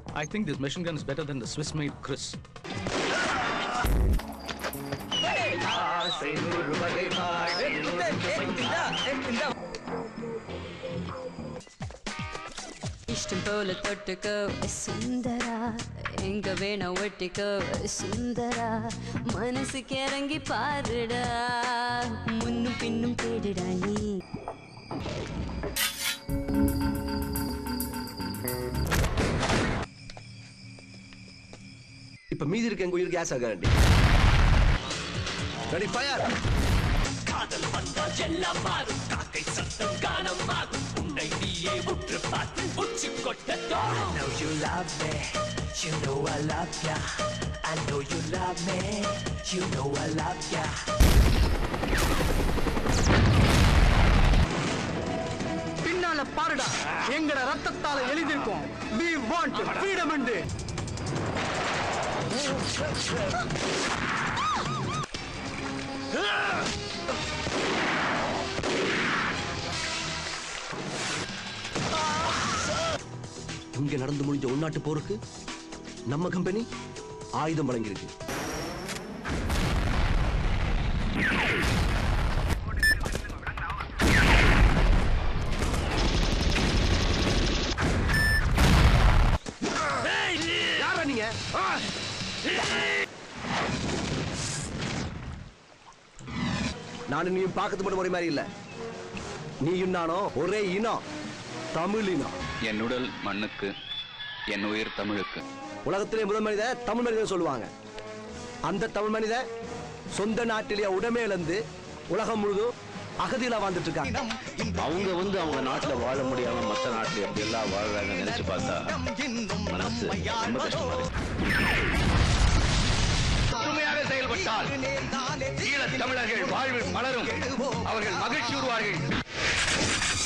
I think this machine gun is better than the Swiss-made Chris. இஷ்டம் போல தொட்டுக்கோ சுந்தரா எங்க வேணா ஒட்டிக்கோ சுந்தரா மனசுக்கு இறங்கி பாருடா முன்னும் பின்னும் தேடுடா நீ இப்ப மீதி இருக்க எங்க உயிர் கேஸ் ஆக ready fire I know you love me, you know I love ya. I know you love me, you know I love ya. பின்னால பாருடா எங்கட ரத்தத்தால எழுதிருக்கோம் we want freedom and இங்க நடந்து முடிஞ்ச உள்நாட்டு போருக்கு நம்ம கம்பெனி ஆயுதம் வழங்கியிருக்கு யாரா நீங்க ஆ! நானும் நீயும் பார்க்கறது மட்டும் ஒரே மாதிரி இல்ல நீயும் நானும் ஒரே இனம் தமிழ் இனம் என் உடல் மண்ணுக்கு என் உயிர் தமிழுக்கு உலகத்திலே முதல் மனித தமிழ் மனிதன் சொல்லுவாங்க அந்த தமிழ் மனித சொந்த நாட்டிலேயே உடமை இழந்து உலகம் முழுதும் அகதியில வாழ்ந்துட்டு இருக்காங்க அவங்க வந்து அவங்க நாட்டுல வாழ முடியாம மத்த நாட்டுல எப்படி எல்லாம் வாழ்றாங்க நினைச்சு பார்த்தா மனசு ரொம்ப கஷ்டமா இருக்கு ஒற்றுமையாக செயல்பட்டால் ஈழத் தமிழர்கள் வாழ்வில் மலரும் அவர்கள் மகிழ்ச்சி உருவார்கள்